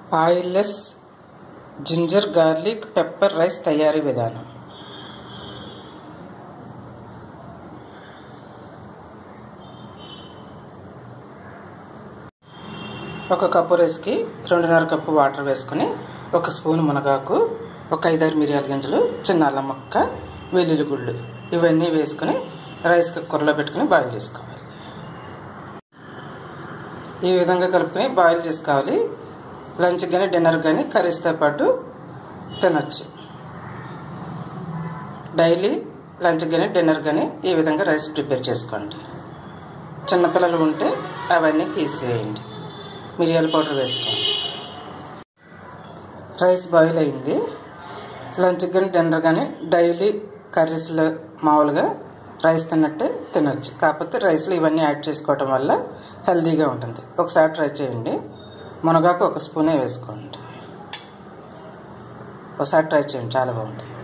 oilless ginger garlic pepper rice తయారీ విధానం ఒక కప్పు రైస్కి రెండున్నర కప్పు వాటర్ వేసుకుని ఒక స్పూన్ మునగాకు ఒక ఐదారు మిరియాల గింజలు చిన్న అల్లం ముక్క వెల్లుల్లి గుళ్ళు ఇవన్నీ వేసుకుని రైస్ కుక్కర్లో పెట్టుకుని బాయిల్ చేసుకోవాలి ఈ విధంగా కలుపుకొని బాయిల్ చేసుకోవాలి లంచ్ కానీ డిన్నర్ కానీ కర్రీస్తో పాటు తినచ్చు డైలీ లంచ్ కానీ డిన్నర్ కానీ ఈ విధంగా రైస్ ప్రిపేర్ చేసుకోండి చిన్నపిల్లలు ఉంటే అవన్నీ తీసివేయండి మిరియాల పౌడర్ వేసుకోండి రైస్ బాయిల్ అయింది లంచ్ కానీ డిన్నర్ కానీ డైలీ కర్రీస్లో మామూలుగా రైస్ తిన్నట్టే తినొచ్చు కాకపోతే రైస్లో ఇవన్నీ యాడ్ చేసుకోవటం వల్ల హెల్తీగా ఉంటుంది ఒకసారి ట్రై చేయండి మునగాకు ఒక స్పూనే వేసుకోండి ఒకసారి ట్రై చేయండి చాలా బాగుంటుంది